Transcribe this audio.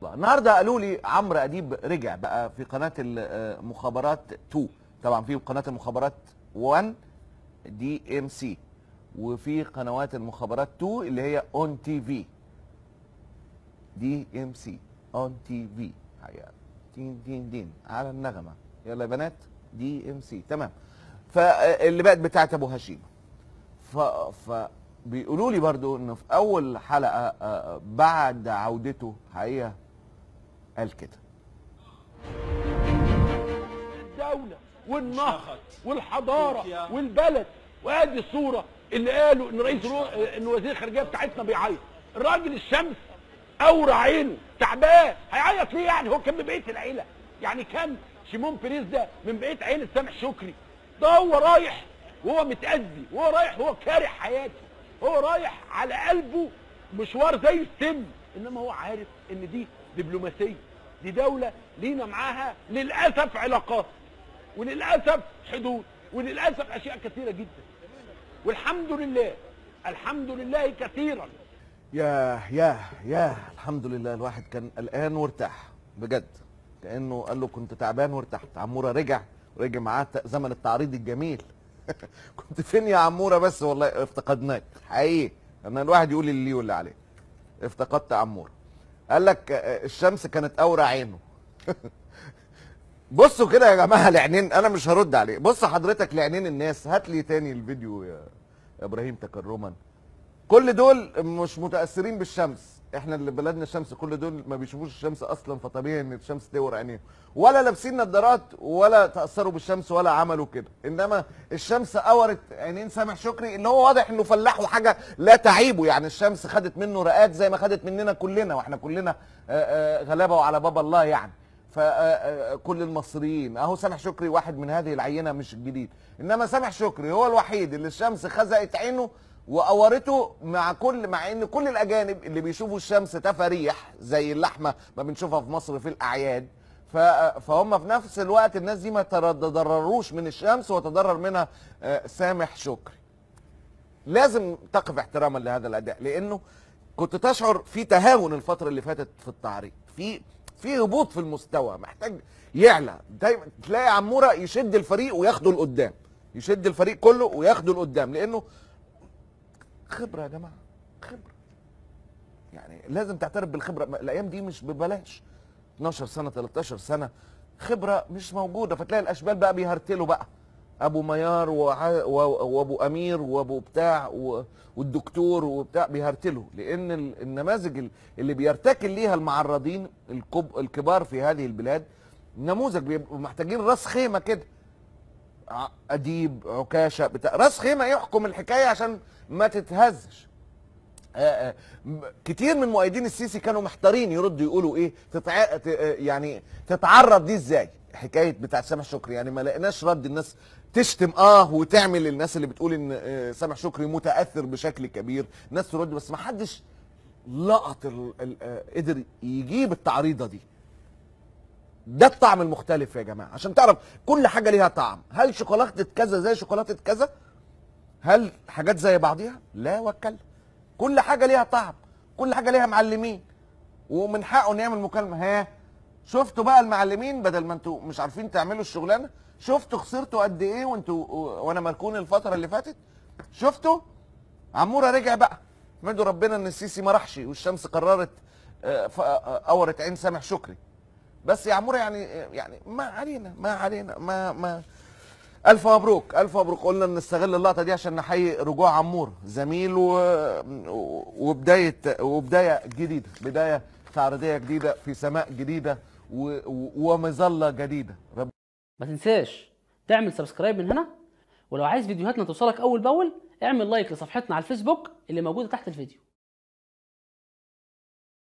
النهارده قالوا لي عمرو اديب رجع بقى في قناه المخابرات 2 طبعا في قناه المخابرات 1 دي ام سي وفي قنوات المخابرات 2 اللي هي اون تي في دي ام سي اون تي في دين دين دين على النغمه يلا يا بنات دي ام سي تمام فاللي بقت بتاعت ابو هشيم ف ف بيقولوا لي برضو انه في اول حلقه آه، بعد عودته حقيقه قال كده الدولة والنهر والحضارة والبلد وادي الصورة اللي قالوا ان رئيس رو... ان وزير الخارجية بتاعتنا بيعيط الراجل الشمس اورى عينه تعبان هيعيط ليه يعني هو كان من بقية العيلة يعني كان شيمون بيريز ده من بقية عيلة سامح شكري ده هو رايح وهو متأذي وهو رايح وهو كاره حياته هو رايح على قلبه مشوار زي السم انما هو عارف ان دي دبلوماسيه دي دوله لينا معاها للاسف علاقات وللاسف حدود وللاسف اشياء كثيره جدا والحمد لله الحمد لله كثيرا ياه ياه ياه الحمد لله الواحد كان قلقان وارتاح بجد كانه قال له كنت تعبان وارتحت عموره رجع ورجع معاه ت- زمن التعريض الجميل كنت فين يا عموره بس والله افتقدناك حقيقي انا الواحد يقول اللي ليه واللي عليه افتقدت عموره قال لك آه، الشمس كانت اورى عينه بصوا كده يا جماعه لعينين انا مش هرد عليه بص حضرتك لعينين الناس هات لي تاني الفيديو يا يا ابراهيم تكرما كل دول مش متاثرين بالشمس احنا اللي بلدنا الشمس كل دول ما بيشوفوش الشمس اصلا فطبيعي ان الشمس تور عينيهم ولا لابسين نظارات ولا تاثروا بالشمس ولا عملوا كده انما الشمس اورت عينين سامح شكري اللي هو واضح انه فلاح وحاجه لا تعيبه يعني الشمس خدت منه رقات زي ما خدت مننا كلنا واحنا كلنا آه، آه، غلابه وعلى باب الله يعني فكل المصريين اهو سامح شكري واحد من هذه العينه مش الجديد انما سامح شكري هو الوحيد اللي الشمس خزقت عينه وقورته مع كل مع ان كل الاجانب اللي بيشوفوا الشمس تفاريح زي اللحمه ما بنشوفها في مصر في الاعياد ف- فهم في نفس الوقت الناس دي ما تضرروش من الشمس وتضرر منها آه، سامح شكري لازم تقف احتراما لهذا الاداء لانه كنت تشعر في تهاون الفتره اللي فاتت في التعريض في في هبوط في المستوى محتاج يعلى دايما تلاقي عموره يشد الفريق وياخده لقدام يشد الفريق كله وياخده لقدام لانه خبره يا جماعه خبره يعني لازم تعترف بالخبره الايام دي مش ببلاش 12 سنه 13 سنه خبره مش موجوده فتلاقي الاشبال بقى بيهرتلوا بقى ابو ميار وع- و- وابو امير وابو بتاع و- والدكتور وبتاع بيهرتلوا لان ال- النماذج ال- اللي بيرتكل ليها المعرضين الكب الكبار في هذه البلاد نموذج بيبقوا محتاجين راس خيمه كده ع- اديب عكاشه بتاع راس خيمه يحكم الحكايه عشان ما تتهزش آه، آه، م- كتير من مؤيدين السيسي كانوا محتارين يردوا يقولوا ايه تتع... ت... آه، يعني تتعرض دي ازاي حكايه بتاع سامح شكري يعني ما لقيناش رد الناس تشتم اه وتعمل الناس اللي بتقول ان آه، سامح شكري متاثر بشكل كبير ناس ترد بس ما حدش لقط ال... ال... آه، قدر يجيب التعريضه دي ده الطعم المختلف يا جماعه عشان تعرف كل حاجه ليها طعم هل شوكولاته كذا زي شوكولاته كذا هل حاجات زي بعضيها لا وكل كل حاجه ليها طعم كل حاجه ليها معلمين ومن حقه نعمل مكالمه ها شفتوا بقى المعلمين بدل ما انتوا مش عارفين تعملوا الشغلانه شفتوا خسرتوا قد ايه وانتوا وانا مركون الفتره اللي فاتت شفتوا عموره رجع بقى احمدوا ربنا ان السيسي ما راحش والشمس قررت آه، ف- آه، اورت عين سامح شكري بس يا عموره يعني يعني ما علينا ما علينا ما ما الف مبروك الف مبروك قلنا نستغل اللقطه دي عشان نحيي رجوع عمور زميل و... وبدايه وبدايه جديده بدايه تعريضيه جديده في سماء جديده و... و... ومظله جديده رب ما تنساش تعمل سبسكرايب من هنا ولو عايز فيديوهاتنا توصلك اول باول اعمل لايك لصفحتنا على الفيسبوك اللي موجوده تحت الفيديو